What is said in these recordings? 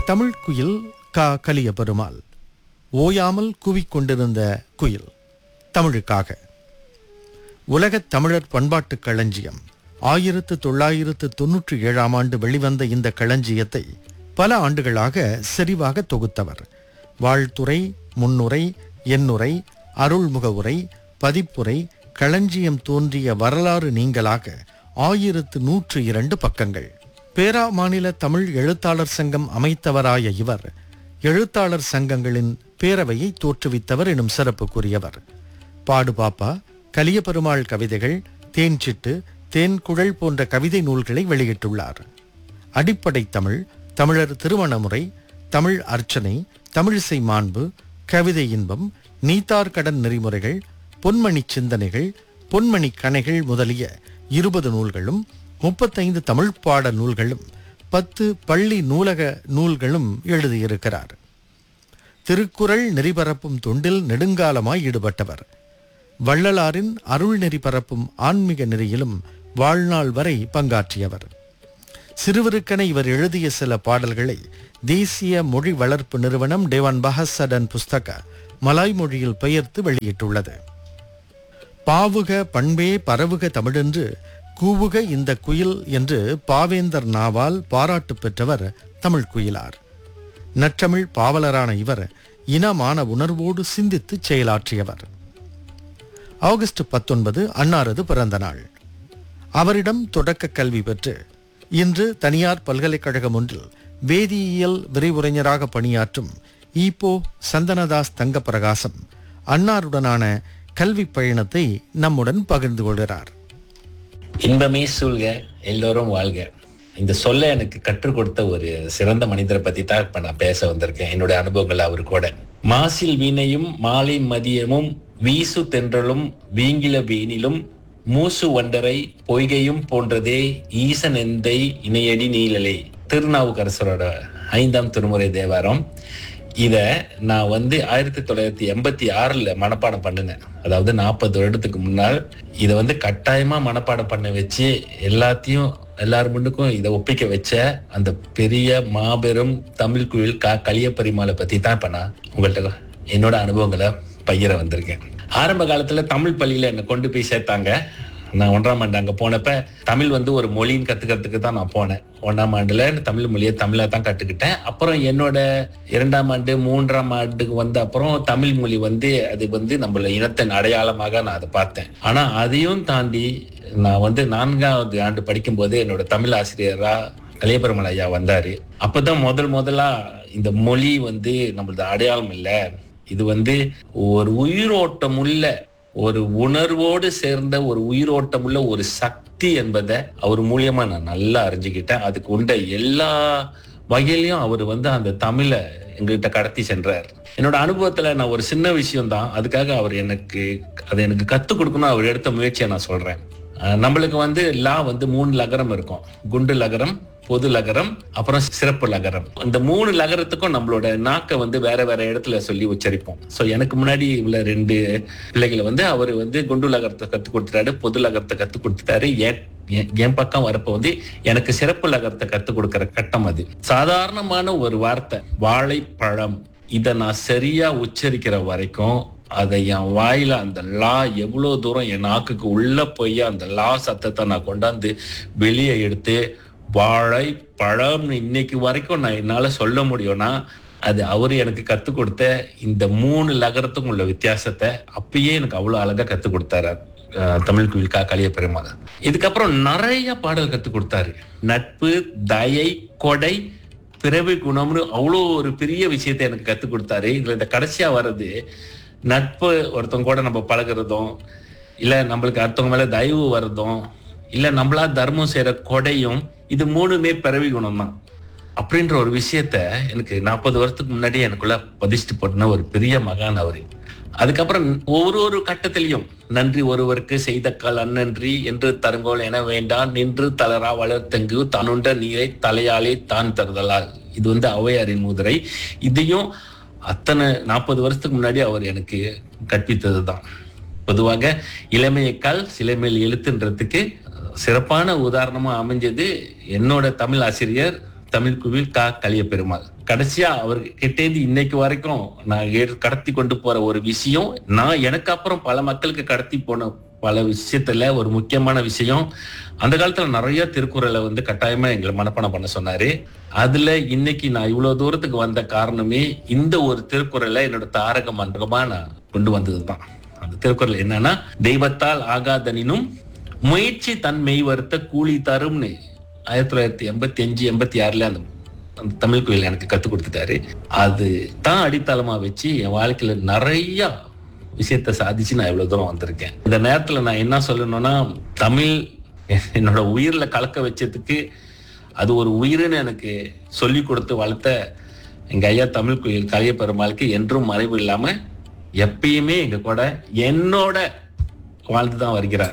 தமிழ் குயில் கா கலிய பெருமாள் ஓயாமல் கூவிக்கொண்டிருந்த குயில் தமிழுக்காக உலகத் தமிழர் பண்பாட்டுக் களஞ்சியம் ஆயிரத்து தொள்ளாயிரத்து தொன்னூற்றி ஏழாம் ஆண்டு வெளிவந்த இந்த களஞ்சியத்தை பல ஆண்டுகளாக செறிவாக தொகுத்தவர் வாழ்த்துறை முன்னுரை எண்ணுரை அருள்முக உரை பதிப்புரை களஞ்சியம் தோன்றிய வரலாறு நீங்களாக ஆயிரத்து நூற்று இரண்டு பக்கங்கள் பேரா மாநில தமிழ் எழுத்தாளர் சங்கம் அமைத்தவராய இவர் எழுத்தாளர் சங்கங்களின் பேரவையை தோற்றுவித்தவர் எனும் சிறப்புக்குரியவர் பாடுபாப்பா கலியபெருமாள் கவிதைகள் தேன்சிட்டு தேன்குழல் போன்ற கவிதை நூல்களை வெளியிட்டுள்ளார் அடிப்படை தமிழ் தமிழர் திருமணமுறை தமிழ் அர்ச்சனை தமிழிசை மாண்பு கவிதை இன்பம் நீத்தார் கடன் நெறிமுறைகள் பொன்மணி சிந்தனைகள் பொன்மணி கணைகள் முதலிய இருபது நூல்களும் முப்பத்தைந்து தமிழ் பாட நூல்களும் பத்து பள்ளி நூலக நூல்களும் எழுதியிருக்கிறார் திருக்குறள் நெறிபரப்பும் தொண்டில் நெடுங்காலமாய் ஈடுபட்டவர் வள்ளலாரின் அருள் நெறி பரப்பும் ஆன்மீக நெறியிலும் வாழ்நாள் வரை பங்காற்றியவர் சிறுவருக்கென இவர் எழுதிய சில பாடல்களை தேசிய மொழி வளர்ப்பு நிறுவனம் டேவான் பஹசடன் புஸ்தக மலாய் மொழியில் பெயர்த்து வெளியிட்டுள்ளது பாவுக பண்பே பரவுக தமிழென்று கூவுக இந்த குயில் என்று பாவேந்தர் நாவால் பாராட்டு பெற்றவர் தமிழ் குயிலார் நற்றமிழ் பாவலரான இவர் இனமான உணர்வோடு சிந்தித்து செயலாற்றியவர் ஆகஸ்ட் பத்தொன்பது அன்னாரது பிறந்த நாள் அவரிடம் தொடக்க கல்வி பெற்று இன்று தனியார் பல்கலைக்கழகம் ஒன்றில் வேதியியல் விரிவுரைஞராக பணியாற்றும் ஈப்போ சந்தனதாஸ் தங்கப்பிரகாசம் அன்னாருடனான கல்வி பயணத்தை நம்முடன் பகிர்ந்து கொள்கிறார் இன்பமே சூழ்க எல்லோரும் வாழ்க இந்த சொல்ல எனக்கு கற்றுக் கொடுத்த ஒரு சிறந்த மனிதரை பத்தி தான் இப்ப நான் பேச வந்திருக்கேன் என்னுடைய அனுபவங்கள் அவரு கூட மாசில் வீணையும் மாலை மதியமும் வீசு தென்றலும் வீங்கில வீணிலும் மூசு வண்டரை பொய்கையும் போன்றதே ஈசன் எந்தை இணையடி நீழலே திருநாவுக்கரசரோட ஐந்தாம் திருமுறை தேவாரம் இத நான் வந்து ஆயிரத்தி தொள்ளாயிரத்தி எண்பத்தி ஆறுல மனப்பாடம் பண்ணினேன் அதாவது நாற்பது வருடத்துக்கு முன்னால் இதை வந்து கட்டாயமா மனப்பாடம் பண்ண வச்சு எல்லாத்தையும் எல்லார் முன்னுக்கும் இதை ஒப்பிக்க வச்ச அந்த பெரிய மாபெரும் தமிழ் குயில் கா கலியப்பெருமாளை பத்தி தான் இப்ப நான் உங்கள்கிட்ட என்னோட அனுபவங்களை பகிர வந்திருக்கேன் ஆரம்ப காலத்துல தமிழ் பள்ளியில என்னை கொண்டு போய் சேர்த்தாங்க நான் ஒன்றாம் ஆண்டு அங்க போனப்ப தமிழ் வந்து ஒரு மொழின்னு கத்துக்கிறதுக்கு தான் நான் போனேன் ஒன்றாம் ஆண்டுல தமிழ் மொழியை தமிழா தான் கத்துக்கிட்டேன் அப்புறம் என்னோட இரண்டாம் ஆண்டு மூன்றாம் ஆண்டுக்கு வந்த அப்புறம் தமிழ் மொழி வந்து அது வந்து நம்மள இனத்தின் அடையாளமாக நான் அதை பார்த்தேன் ஆனா அதையும் தாண்டி நான் வந்து நான்காவது ஆண்டு படிக்கும்போது என்னோட தமிழ் ஆசிரியரா கலியபெருமல் ஐயா வந்தாரு அப்பதான் முதல் முதலா இந்த மொழி வந்து நம்மளது அடையாளம் இல்லை இது வந்து ஒரு உயிரோட்டம் உள்ள ஒரு உணர்வோடு சேர்ந்த ஒரு உயிரோட்டம் உள்ள ஒரு சக்தி என்பதை அவர் மூலியமா நான் நல்லா அறிஞ்சுக்கிட்டேன் அதுக்கு உண்ட எல்லா வகையிலையும் அவர் வந்து அந்த தமிழை எங்ககிட்ட கடத்தி சென்றார் என்னோட அனுபவத்துல நான் ஒரு சின்ன விஷயம் தான் அதுக்காக அவர் எனக்கு அதை எனக்கு கத்துக் கொடுக்கணும் அவர் எடுத்த முயற்சியை நான் சொல்றேன் அஹ் நம்மளுக்கு வந்து லா வந்து மூணு லகரம் இருக்கும் குண்டு லகரம் பொது லகரம் அப்புறம் சிறப்பு லகரம் இந்த மூணு லகரத்துக்கும் நம்மளோட நாக்கை வந்து வேற வேற இடத்துல சொல்லி உச்சரிப்போம் சோ எனக்கு முன்னாடி உள்ள ரெண்டு பிள்ளைகளை வந்து அவர் வந்து குண்டு லகரத்தை கத்து கொடுத்துட்டாரு பொது லகரத்தை கத்து கொடுத்துட்டாரு ஏன் என் என் பக்கம் வரப்ப வந்து எனக்கு சிறப்பு லகரத்தை கத்து கொடுக்கிற கட்டம் அது சாதாரணமான ஒரு வார்த்தை வாழைப்பழம் இதை நான் சரியா உச்சரிக்கிற வரைக்கும் அதை என் வாயில அந்த லா எவ்வளவு தூரம் என் நாக்குக்கு உள்ள போய் அந்த லா சத்தத்தை நான் கொண்டாந்து வெளியே எடுத்து வாழை பழம்னு இன்னைக்கு வரைக்கும் நான் என்னால சொல்ல முடியும்னா அது அவரு எனக்கு கத்து கொடுத்த இந்த மூணு லகரத்துக்கும் உள்ள வித்தியாசத்தை அப்பயே எனக்கு அவ்வளவு அழகா கத்து கொடுத்தாரு அஹ் தமிழ் குயில் கா கலிய பெருமாள் இதுக்கப்புறம் நிறைய பாடல் கத்து கொடுத்தாரு நட்பு தயை கொடை பிறவி குணம்னு அவ்வளோ ஒரு பெரிய விஷயத்தை எனக்கு கத்து கொடுத்தாரு இதுல இந்த கடைசியா வர்றது நட்பு ஒருத்தவங்க கூட நம்ம பழகுறதும் இல்ல நம்மளுக்கு அடுத்தவங்க மேல தயவு வர்றதும் இல்ல நம்மளா தர்மம் செய்யற கொடையும் இது மூணுமே பிறவி குணம் தான் அப்படின்ற ஒரு விஷயத்த எனக்கு நாற்பது வருஷத்துக்கு முன்னாடி எனக்குள்ள பதிச்சுட்டு போட்டுன ஒரு பெரிய மகான் அவரு அதுக்கப்புறம் ஒரு ஒரு கட்டத்திலையும் நன்றி ஒருவருக்கு செய்த கால் அந்நன்றி என்று தருங்கோல் என வேண்டாம் நின்று தளரா வளர்த்தங்கு தானுண்ட நீரை தலையாலே தான் தருதலால் இது வந்து ஔவையாரின் முதிரை இதையும் அத்தனை நாற்பது வருஷத்துக்கு முன்னாடி அவர் எனக்கு கற்பித்தது தான் பொதுவாக இளமையக்கால் சிலைமேல் எழுத்துன்றதுக்கு சிறப்பான உதாரணமா அமைஞ்சது என்னோட தமிழ் ஆசிரியர் தமிழ் குவில் கா கலிய பெருமாள் கடைசியா அவர் கிட்டேந்து இன்னைக்கு வரைக்கும் நான் ஏ- கடத்தி கொண்டு போற ஒரு விஷயம் நான் எனக்கு அப்புறம் பல மக்களுக்கு கடத்தி போன பல விஷயத்துல ஒரு முக்கியமான விஷயம் அந்த காலத்துல நிறைய திருக்குறளை வந்து கட்டாயமா எங்களை மனப்பாடம் பண்ண சொன்னாரு அதுல இன்னைக்கு நான் இவ்வளவு தூரத்துக்கு வந்த காரணமே இந்த ஒரு திருக்குறளை என்னோட தாரக மன்றமா நான் கொண்டு வந்ததுதான் அந்த திருக்குறள் என்னன்னா தெய்வத்தால் ஆகாதனினும் முயற்சி தன் மெய் வருத்த கூலி தரும்னு ஆயிரத்தி தொள்ளாயிரத்தி எண்பத்தி அஞ்சு எண்பத்தி ஆறுல அந்த அந்த தமிழ் கோயில் எனக்கு கத்துக் கொடுத்துட்டாரு அது தான் அடித்தளமா வச்சு என் வாழ்க்கையில நிறைய விஷயத்த சாதிச்சு நான் இவ்வளவு தூரம் வந்திருக்கேன் இந்த நேரத்துல நான் என்ன சொல்லணும்னா தமிழ் என்னோட உயிர்ல கலக்க வச்சதுக்கு அது ஒரு உயிர்னு எனக்கு சொல்லி கொடுத்து வளர்த்த எங்க ஐயா தமிழ் கோயில் கலிய பெருமாளுக்கு என்றும் மறைவு இல்லாம எப்பயுமே எங்க கூட என்னோட வாழ்ந்துதான் வருகிறார்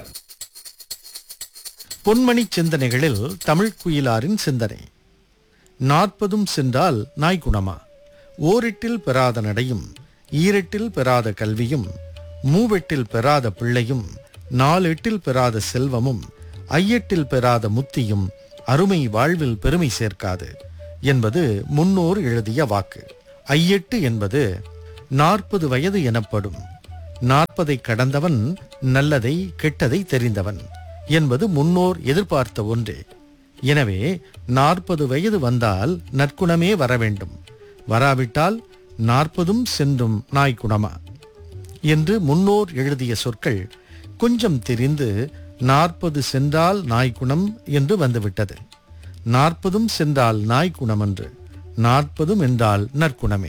பொன்மணி சிந்தனைகளில் தமிழ் குயிலாரின் சிந்தனை நாற்பதும் சென்றால் நாய் குணமா ஓரெட்டில் பெறாத நடையும் ஈரெட்டில் பெறாத கல்வியும் மூவெட்டில் பெறாத பிள்ளையும் நாலெட்டில் பெறாத செல்வமும் ஐயெட்டில் பெறாத முத்தியும் அருமை வாழ்வில் பெருமை சேர்க்காது என்பது முன்னோர் எழுதிய வாக்கு ஐயெட்டு என்பது நாற்பது வயது எனப்படும் நாற்பதை கடந்தவன் நல்லதை கெட்டதை தெரிந்தவன் என்பது முன்னோர் எதிர்பார்த்த ஒன்றே எனவே நாற்பது வயது வந்தால் நற்குணமே வர வேண்டும் வராவிட்டால் நாற்பதும் சென்றும் நாய்க்குணமா என்று முன்னோர் எழுதிய சொற்கள் கொஞ்சம் தெரிந்து நாற்பது சென்றால் நாய்க்குணம் என்று வந்துவிட்டது நாற்பதும் சென்றால் நாய்க்குணம் என்று நாற்பதும் என்றால் நற்குணமே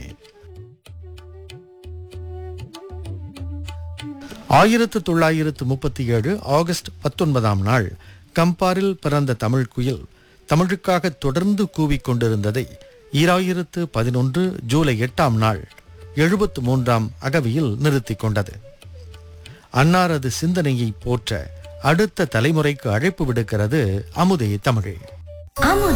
ஆயிரத்து தொள்ளாயிரத்து முப்பத்தி ஏழு ஆகஸ்ட் பத்தொன்பதாம் நாள் கம்பாரில் பிறந்த தமிழ் குயில் தமிழுக்காக தொடர்ந்து கூவிக் கொண்டிருந்ததை ஈராயிரத்து பதினொன்று ஜூலை எட்டாம் நாள் எழுபத்து மூன்றாம் அகவியில் நிறுத்திக் கொண்டது அன்னாரது சிந்தனையை போற்ற அடுத்த தலைமுறைக்கு அழைப்பு விடுக்கிறது அமுதே தமிழே அமுதே